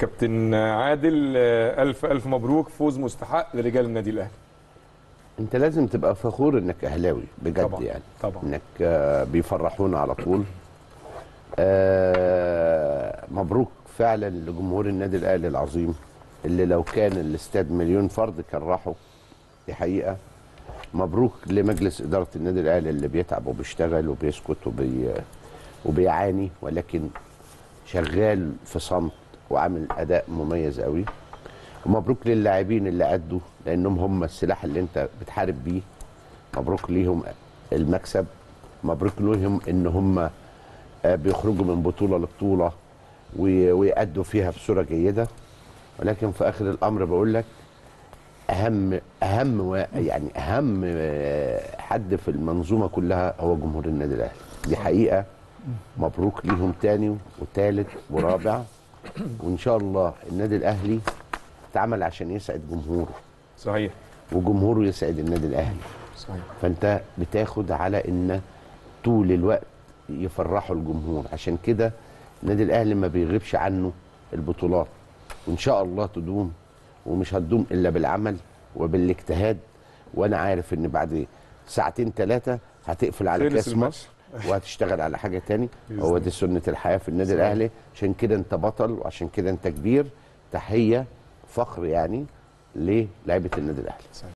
كابتن عادل آه، الف الف مبروك فوز مستحق لرجال النادي الاهلي انت لازم تبقى فخور انك اهلاوي بجد طبعا يعني طبعا انك آه، بيفرحونا على طول آه، مبروك فعلا لجمهور النادي الاهلي العظيم اللي لو كان الاستاد مليون فرد كان راحوا دي حقيقه مبروك لمجلس اداره النادي الاهلي اللي بيتعب وبيشتغل وبيسكت وبي وبيعاني ولكن شغال في صمت وعامل اداء مميز قوي ومبروك للاعبين اللي ادوا لانهم هم السلاح اللي انت بتحارب بيه مبروك ليهم المكسب مبروك ليهم ان هم آه، بيخرجوا من بطوله لبطوله وي- ويأدوا فيها بصوره جيده ولكن في اخر الامر بقول لك اهم اهم و- يعني اهم آه، حد في المنظومه كلها هو جمهور النادي الاهلي دي حقيقه مبروك ليهم تاني وتالت ورابع وان شاء الله النادي الاهلي اتعمل عشان يسعد جمهوره صحيح وجمهوره يسعد النادي الاهلي صحيح فانت بتاخد على ان طول الوقت يفرحوا الجمهور عشان كده النادي الاهلي ما بيغيبش عنه البطولات وان شاء الله تدوم ومش هتدوم الا بالعمل وبالاجتهاد وانا عارف ان بعد ساعتين ثلاثه هتقفل على خلص كاس الماتش. مصر وهتشتغل على حاجه تاني بإذن هو الله. دي سنه الحياه في النادي صحيح. الاهلي عشان كده انت بطل وعشان كده انت كبير تحيه فخر يعني للاعيبه النادي الاهلي